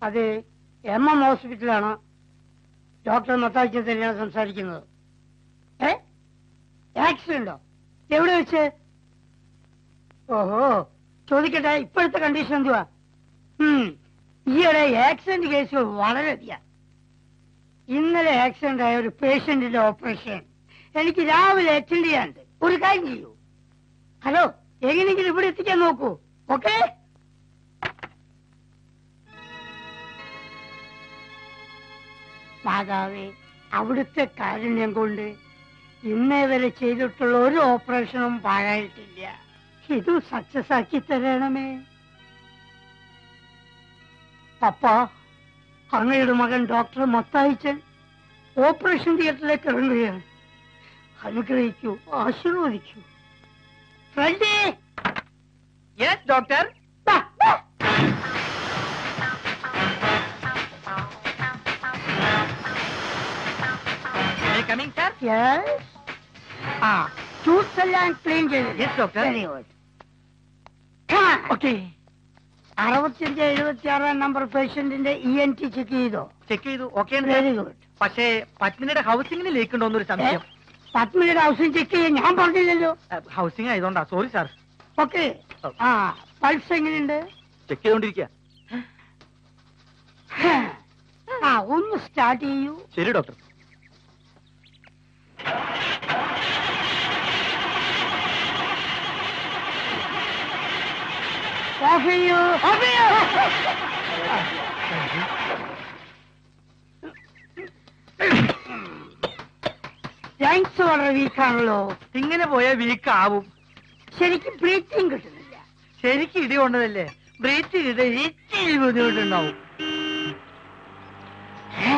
അത് M M ഹോസ്പിറ്റലാണ് doctor മത്താഴ്ച തന്നെയാണ് സംസാരിക്കുന്നത് ഏ ആക്സിഡന്റോ എവിടെ വെച്ച് ഓഹോ ചോദിക്കട്ടെ ഇപ്പോഴത്തെ കണ്ടീഷൻ എന്തുവാ ഉം, ഈയിടെ ആക്സിഡന്റ് കേസുകൾ വളരെയധികം ഇന്നലെ ആക്സിഡന്റ് ആയ ഒരു പേഷ്യന്റിന്റെ ഓപ്പറേഷൻ എനിക്ക് രാവിലെ അറ്റൻഡ് ചെയ്യാനുണ്ട് ഒരു കാര്യം ചെയ്യൂ ഹലോ എങ്ങനെയെങ്കിലും ഇവിടെ എത്തിക്കാൻ നോക്കൂ ഓക്കെ മാതാവേ അവിടുത്തെ കാരുണ്യം കൊണ്ട് ഇന്നേ വരെ ചെയ്തിട്ടുള്ള ഒരു ഓപ്പറേഷനും പാഴായിട്ടില്ല ഇത് സക്സസ് ആക്കി തരണമേ പപ്പ അങ്ങയുടെ മകൻ ഡോക്ടർ മത്തായിച്ചൻ ഓപ്പറേഷൻ തിയേറ്ററിലേക്ക് ഇറങ്ങുകയാണ് അനുഗ്രഹിക്കൂ ആശീർവദിക്കൂ ഫ്രണ്ടേ യെസ് ഡോക്ടർ ദാ, ദാ. Coming sir Yes. ആ ജ്യൂസ് എല്ലാം ക്ലീൻ ചെയ്തു yes doctor very good okay അറുപത്തിയഞ്ച് എഴുപത്തി ആറാം നമ്പർ പേഷ്യന്റിന്റെ ഇ എൻ ടി ചെക്ക് ചെയ്തോ ചെക്ക് ചെയ്തു ഓക്കെ വെരി ഗുഡ് പക്ഷേ പത്മിനിയുടെ ഹൗസിംഗിന് ലീക്ക് ഉണ്ടോ എന്നൊരു സംശയം പത്മിനിയുടെ ഹൗസിംഗ് ചെക്ക് ചെയ്യാൻ ഞാൻ പറഞ്ഞില്ലല്ലോ ഹൗസിംഗ് ആയതുകൊണ്ടാ സോറി സാർ ഓക്കെ ആ പൾസ് എങ്ങനെയുണ്ട് ചെക്ക് ചെയ്തോണ്ടിരിക്കുക ആ ഒന്ന് സ്റ്റാർട്ട് ചെയ്യൂ ശരി ഡോക്ടർ ഓഫ് ചെയ്യൂ ഓഫ് ചെയ്യൂ ലങ്സ് വളരെ വീക്കാണല്ലോ ഇങ്ങനെ പോയാൽ വീക്ക് ആവും ശരിക്കും ബ്രീത്തിങ് കിട്ടുന്നില്ല ശരിക്കും ഇടി കൊണ്ടതല്ലേ ബ്രീത്ത് ചെയ്ത് ഇച്ചിരി ബുദ്ധിമുട്ടുണ്ടാവും ഏ?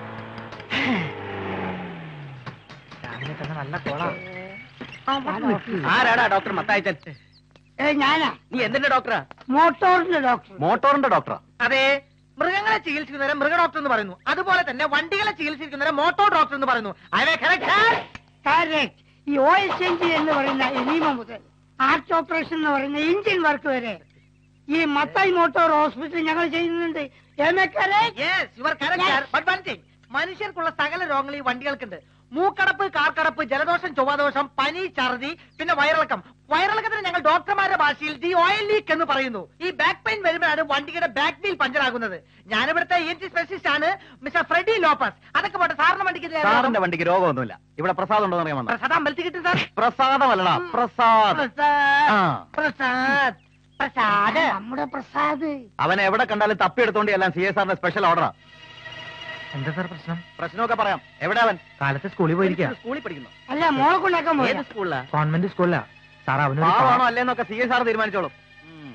രാവിലെ തന്നെ നല്ല കോള ഞാൻ off ചെയ്യും. ആരാടാ ഡോക്ടർ മത്തായിച്ചൻ ഏ, ഞാനാ നീ എന്തിന്റെ ഡോക്ടറാ മോട്ടോറിന്റെ ഡോക്ടർ മോട്ടോറിന്റെ ഡോക്ടറാ അതെ മൃഗങ്ങളെ ചികിത്സിക്കുന്നവരെ മൃഗ ഡോക്ടർ എന്ന് പറയുന്നു അതുപോലെ തന്നെ വണ്ടികളെ ചികിത്സിക്കുന്നവരെ മോട്ടോർ ഡോക്ടർ എന്ന് പറയുന്നു അവയെ കറക്റ്റ് ഈ ഓയിൽ ചേഞ്ച് എന്ന് പറയുന്ന എനീമ മുതൽ ഹാർട്ട് ഓപ്പറേഷൻ എന്ന് പറയുന്ന എഞ്ചിൻ വർക്ക് വരെ ഈ മത്തായി മോട്ടോർ ഹോസ്പിറ്റൽ ഞങ്ങൾ ചെയ്യുന്നുണ്ട് Am I correct? മനുഷ്യർക്കുള്ള സകല രോഗങ്ങൾ ഈ വണ്ടികൾക്കുണ്ട് മൂക്കടപ്പ് കാർക്കടപ്പ് ജലദോഷം ചൊവ്വാദോഷം പനി ഛർദി പിന്നെ വയറിളക്കം വയറിളക്കത്തിന് ഞങ്ങൾ ഡോക്ടർമാരുടെ ഭാഷയിൽ ദി ഓയിൽ ലീക്ക് എന്ന് പറയുന്നു ഈ ബാക്ക് പെയിൻ വരുമ്പോഴാണ് വണ്ടിയുടെ ബാക്ക് വീൽ പഞ്ചർ ആകുന്നത് ഞാനിവിടുത്തെ ഇ എൻ ടി സ്പെഷ്യലിസ്റ്റ് ആണ് മിസ്റ്റർ ഫ്രെഡി ലോപ്പസ് അതൊക്കെ പോട്ടെ സാറിന് വണ്ടിക്ക് ഇതിലെ സാറിന്റെ വണ്ടിക്ക് രോഗമൊന്നുമില്ല ഇവിടെ പ്രസാദം ഉണ്ടോ അറിയാൻ വന്ന പ്രസാദ് അമ്പലത്തിൽ കിട്ടും സാർ പ്രസാദമല്ലടാ പ്രസാദ് പ്രസാദ് ആ. പ്രസാദ് പ്രസാദ് നമ്മുടെ പ്രസാദ് അവനെ എവിടെ കണ്ടാലും തപ്പിയെടുത്തോണ്ട് എല്ലാം സി എസ് ആറിന്റെ സ്പെഷ്യൽ ഓർഡറാ എന്താ സാർ പ്രശ്നം പ്രശ്നമൊക്കെ പറയാം എവിടെ അവൻ കാലത്ത് സ്കൂളിൽ പോയിരിക്കുക സ്കൂളിൽ പഠിക്കുന്നു അല്ല മോളെ കൊണ്ടാക്കാൻ പോയി ഏത് സ്കൂളിലാ കോൺവെന്റ് സ്കൂളിലാ സാർ പാവാണോ അല്ലേന്നൊക്കെ സി എസ് ആർ തീരുമാനിച്ചോളും ഉം.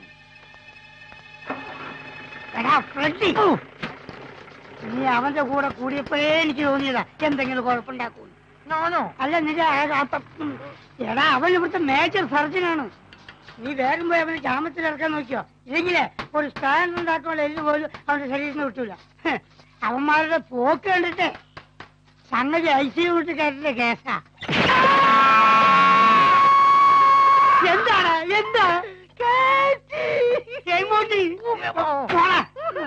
എടാ ഫ്രെഡി നീ അവന്റെ കൂടെ കൂടിയപ്പോഴേ എനിക്ക് തോന്നിയതാ എന്തെങ്കിലും കുഴപ്പമുണ്ടാക്കൂ ഞാനോ അല്ല നിന്റെ ആ- ആ ത- ഉം. എടാ അവൻ ഇവിടുത്തെ മേജർ സർജനാണ് നീ വേഗം പോയി അവനെ ജാമത്തിൽ ഇറക്കാൻ നോക്കിയോ ഇല്ലെങ്കിലേ ഒരു സ്റ്റാൻഡ് ഉണ്ടാക്കാനുള്ള എല്ല് പോലും അവന്റെ ശരീരത്തിന് കിട്ടൂല ഹ്. അവന്മാരുടെ പോക്ക് കണ്ടിട്ട് സംഗതി ഐ സി വിട്ട് കയറ്റിന്റെ കേസാ എന്താണ് എന്താ എങ്ങോട്ട് പോടാ.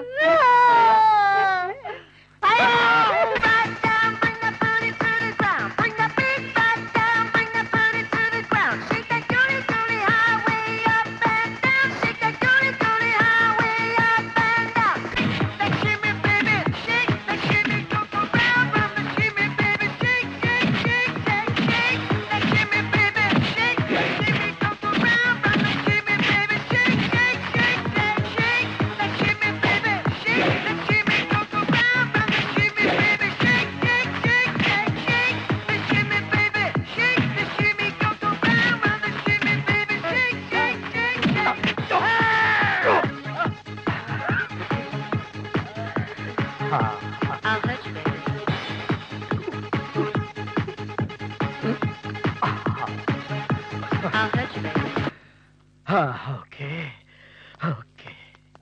ഓക്കെ ഓക്കെ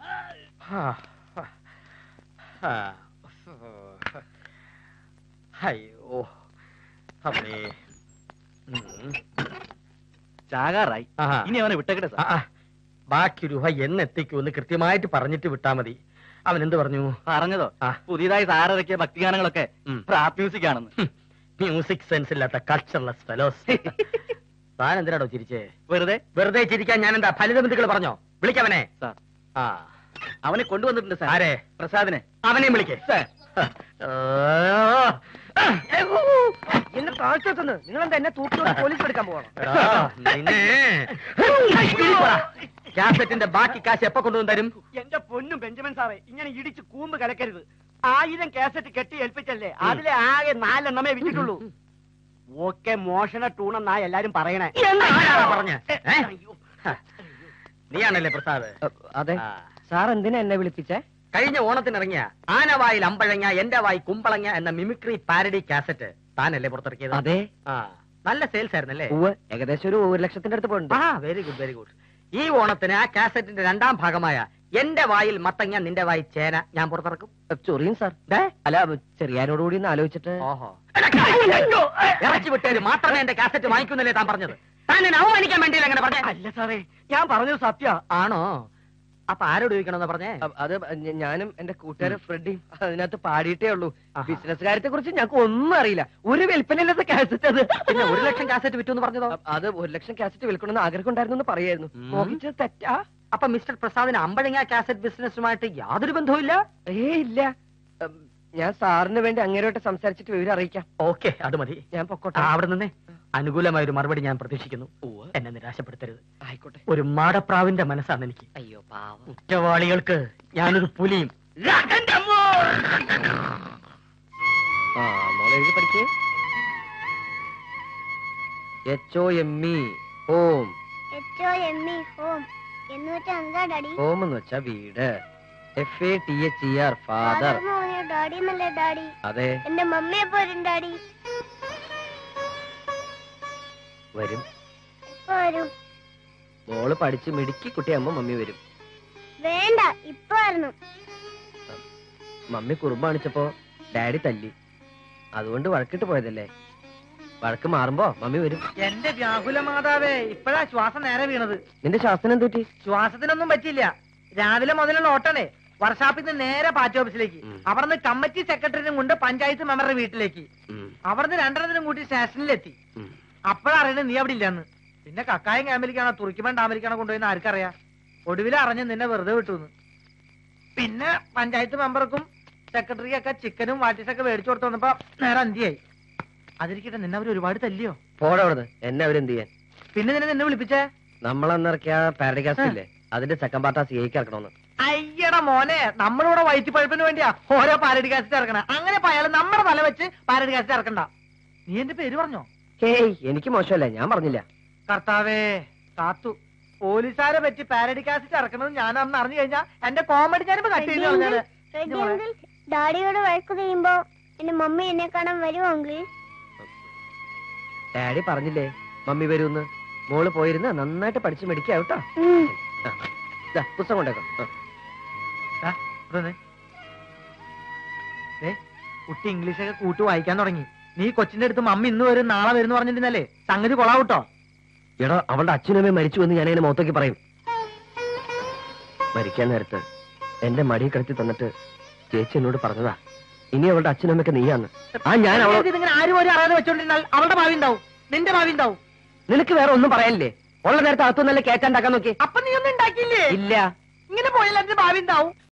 അയ്യോ അമ്മേ ഉം. ചാകാറായി ആഹാ. ഇനി അവനെ വിട്ടേക്കട്ടെ ആ, ആ. ബാക്കി രൂപ എന്നെത്തിക്കുമെന്ന് കൃത്യമായിട്ട് പറഞ്ഞിട്ട് വിട്ടാ മതി അവൻ എന്ത് പറഞ്ഞു പറഞ്ഞതോ ആ. പുതിയതായി സാറിറക്കിയ ഭക്തിഗാനങ്ങളൊക്കെ ഉം. റാപ്പ് മ്യൂസിക് ആണെന്ന് മ്യൂസിക് സെൻസ് ഇല്ലാത്ത കൾച്ചർലെസ് ഫെലോസ് താൻ എന്തിനാടോ ചിരിച്ചേ വെറുതെ വെറുതെ ചിരിക്കാൻ ഞാൻ എന്താ ഫലിത ബന്ധുക്കൾ പറഞ്ഞോ വിളിക്കവനെ സാർ ആ അവനെ കൊണ്ടുവന്നിട്ടുണ്ട് സാർ ആരെ പ്രസാദിനെ അവനെയും വിളിക്കേ എന്നെ താഴ്ത്തുന്നു നിങ്ങൾ എന്താ എന്നെ തൂക്കി പോലീസ് എടുക്കാൻ പോകണം കാസറ്റിന്റെ ബാക്കി കാശ് എപ്പോ കൊണ്ടുവന്ന് തരും എന്റെ പൊന്നും ബെഞ്ചമിൻ സാറേ ഇങ്ങനെ ഇടിച്ച് കൂമ്പ് കലക്കരുത് ആയിരം കാസറ്റ് കെട്ടി ഏൽപ്പിച്ചല്ലേ അതിലെ ആകെ നാലെണ്ണമേ വിറ്റിട്ടുള്ളൂ ഓക്കെ മോഷണ ടൂണെന്നാ എല്ലാരും പറയണേ പറഞ്ഞ നീയാണല്ലേ പ്രസാദ് അതെ ആ. സാർ എന്തിനാ എന്നെ വിളിപ്പിച്ചേ കഴിഞ്ഞ ഓണത്തിനിറങ്ങിയ ആനവായിൽ അമ്പഴങ്ങ എന്റെ വായി കുമ്പളങ്ങ എന്ന മിമിക്രി പാരഡി കാസറ്റ് താനല്ലേ പുറത്തിറക്കിയത് അതെ ആ നല്ല സെയിൽസ് ആയിരുന്നല്ലേ ഉവ്വ് ഏകദേശം ഒരു ഒരു ലക്ഷത്തിന്റെ അടുത്ത് പോയിട്ടുണ്ട് ആ വെരി ഗുഡ് വെരി ഗുഡ് ഈ ഓണത്തിന് ആ കാസറ്റിന്റെ രണ്ടാം ഭാഗമായ എന്റെ വായിൽ മത്തങ്ങ നിന്റെ വായി ചേന ഞാൻ പുറത്തിറക്കും ചൊറിയും സാർ ദേ, അല്ല ചെറിയാനോടുകൂടി ഒന്ന് ആലോചിച്ചിട്ട് ഓഹോ ഇറച്ചി വിട്ടേര് മാത്രമേ എന്റെ കാസറ്റ് വാങ്ങിക്കുന്നില്ലേ താൻ പറഞ്ഞത് താൻ എന്നെ അവമാനിക്കാൻ വേണ്ടിയില്ല അങ്ങനെ പറഞ്ഞേ അല്ല സാറേ ഞാൻ പറഞ്ഞത് സത്യ ആണോ അപ്പൊ ആരോട് ചോദിക്കണമെന്ന് പറഞ്ഞേ അത് ഞ- ഞാനും എന്റെ കൂട്ടുകാരൻ ഫ്രെഡിയും അതിനകത്ത് പാടിയിട്ടേ ഉള്ളൂ ആഹാ. ബിസിനസ് കാര്യത്തെ കുറിച്ച് ഞങ്ങൾക്ക് ഒന്നും അറിയില്ല ഒരു വിൽപ്പനയില്ലാത്ത കാസറ്റ് അത് പിന്നെ ഒരു ലക്ഷം കാസറ്റ് വിറ്റു എന്ന് പറഞ്ഞതോ അ- അത് ഒരു ലക്ഷം കാസറ്റ് വിൽക്കണമെന്ന് ആഗ്രഹം ഉണ്ടായിരുന്നു എന്ന് പറയായിരുന്നു ഉം. നോക്കിച്ചത് തെറ്റാ അപ്പൊ മിസ്റ്റർ പ്രസാദിന് അമ്പഴങ്ങ കാസറ്റ് ബിസിനസ്സുമായിട്ട് യാതൊരു ബന്ധവും ഇല്ല ഏ ഇല്ല ഉം, ഞാൻ സാറിന് വേണ്ടി അങ്ങേരോട്ട് സംസാരിച്ചിട്ട് വിവരം അറിയിക്കാം ഓക്കെ അത് മതി ഞാൻ പൊക്കോട്ടെ ആ, അവിടെ നിന്നേ അനുകൂലമായ ഒരു മറുപടി ഞാൻ പ്രതീക്ഷിക്കുന്നു എന്നെ നിരാശപ്പെടുത്തരുത് ആയിക്കോട്ടെ ഒരു മാടപ്രാവിന്റെ മനസ്സാണ് എനിക്ക് അയ്യോ പാവം കുറ്റവാളികൾക്ക് ഞാനൊരു പുലിയും ആ മോളെ എഴുതി പഠിക്കേ H O M E home H O M E home എന്ന് വെച്ചാ എന്താ ഡാഡി ഹോം എന്ന് വെച്ചാ വീട് F A T H E R father father മോനെ ഡാഡി എന്നല്ലേ ഡാഡി അതെ എന്റെ മമ്മി എപ്പോ വരും ഡാഡി വരും എപ്പോ വരും മോള് പഠിച്ച് മിടുക്കി കുട്ടിയാകുമ്പോ മമ്മി വരും വേണ്ട ഇപ്പൊ വരണം മമ്മി കുറുമ്പാണിച്ചപ്പോ ഡാഡി തല്ലി അതുകൊണ്ട് വഴക്കിട്ട് പോയതല്ലേ വഴക്ക് മാറുമ്പോ മമ്മി വരും എന്റെ വ്യാകുല മാതാവേ ഇപ്പഴാ ശ്വാസം നേരെ വീണത് നിന്റെ ശാസ്ത്രം എന്തുറ്റി ശ്വാസത്തിനൊന്നും പറ്റില്ല രാവിലെ മുതലുള്ള ഓട്ടണേ വർഷാപ്പിൽ നിന്ന് നേരെ പാർട്ടി ഓഫീസിലേക്ക് ഉം. അവിടുന്ന് കമ്മിറ്റി സെക്രട്ടറിനും കൊണ്ട് പഞ്ചായത്ത് മെമ്പറുടെ വീട്ടിലേക്ക് ഉം, അവിടുന്ന് രണ്ടെണ്ണത്തിനും കൂട്ടി സ്റ്റേഷനിലെത്തി ഉം. അപ്പോഴറിയണത് നീ അവിടെ ഇല്ലെന്ന് പിന്നെ കക്കായം ക്യാമ്പിലേക്കാണോ തുറക്കിമൺ ഡാമിലേക്കാണോ കൊണ്ടുപോയി ആർക്കറിയാം ഒടുവിൽ അറിഞ്ഞ് നിന്നെ വെറുതെ വിട്ടുന്ന് പിന്നെ പഞ്ചായത്ത് മെമ്പർക്കും സെക്രട്ടറിക്കൊക്കെ ചിക്കനും വാട്ടിസൊക്കെ മേടിച്ചു കൊടുത്തു വന്നപ്പോ നേരെ അന്തിയായി അതിരിക്കട്ടെ നിന്നെ അവർ ഒരുപാട് തല്ലിയോ പോടാ അവിടുന്ന് എന്നെ അവരെന്ത് ചെയ്യാൻ പിന്നെ നിന്നെ നിന്നെ വിളിപ്പിച്ചേ നമ്മളന്നിറക്കിയ പാരഡികാസ്റ്റ് ഇല്ലേ അതിന്റെ സെക്കൻഡ് പാർട്ട് ആ സി ഐക്ക് ഇറക്കണമെന്ന് അയ്യടാ മോനെ നമ്മളിവിടെ വയറ്റി പഴുപ്പിന് വേണ്ടിയാ ഓരോ പാരഡി കാസറ്റ് ഇറക്കണ അങ്ങനെ ഇപ്പൊ അയാൾ നമ്മുടെ തല വെച്ച് പാരഡി കാസറ്റ് ഇറക്കണ്ട നീ എന്റെ പേര് പറഞ്ഞോ ഹേയ് എനിക്ക് മോശമല്ലേ ഞാൻ പറഞ്ഞില്ല കർത്താവേ കാത്തു പോലീസുകാരെ പറ്റി പാരഡി കാസറ്റ് ഇറക്കണത് ഞാൻ അന്ന് അറിഞ്ഞു കഴിഞ്ഞാ എന്റെ കോമഡി ഞാനിപ്പോ കട്ട് ചെയ്ത് കളഞ്ഞാല് റെഡി മോളെ. അങ്കിൾ ഡാഡിയോട് വഴക്ക് ചെയ്യുമ്പോ എന്റെ മമ്മി എന്നെ കാണാൻ വരുമോ അങ്കിൾ ഡാഡി പറഞ്ഞില്ലേ മമ്മി വരൂന്ന് മോള് പോയിരുന്ന് നന്നായിട്ട് പഠിച്ച് മെഡിക്കാ കേട്ടോ ഉം. ഇതാ, പുസ്തകം കൊണ്ടേക്കാം ആ. ഇതൊന്ന്. ദേ, കുട്ടി ഇംഗ്ലീഷൊക്കെ കൂട്ടി വായിക്കാൻ തുടങ്ങി നീ കൊച്ചിന്റെ അടുത്ത് മമ്മി ഇന്ന് വരും നാളെ വരും പറഞ്ഞിരുന്നല്ലേ സംഗതി കൊളാവൂട്ടോ എടാ അവളുടെ അച്ഛനമ്മ മരിച്ചു എന്ന് ഞാൻ അതിനെ മുഖത്തേക്ക് പറയും മരിക്കാൻ നേരത്ത് എന്റെ മടി കിടത്തി തന്നിട്ട് ചേച്ചി എന്നോട് പറഞ്ഞതാ ഇനി അവളുടെ അച്ഛനമ്മയ്ക്ക് നീയാന്ന് ആ ഞാൻ അവളെ ഇതിങ്ങനെ ആരും ഒരു അറിയാതെ വെച്ചോണ്ടിരുന്നാൽ അവളുടെ ഭാവി ഉണ്ടാവും നിന്റെ ഭാവി ഉണ്ടാവും നിനക്ക് വേറെ ഒന്നും പറയാനില്ലേ ഉള്ള നേരത്തെ അകത്തു നല്ല കേറ്റാണ്ടാക്കാൻ നോക്കി അപ്പൊ നീ ഒന്നും ഉണ്ടാക്കിയില്ലേ ഇല്ല ഇങ്ങനെ പോയാൽ എന്റെ ഭാവി ഉണ്ടാവും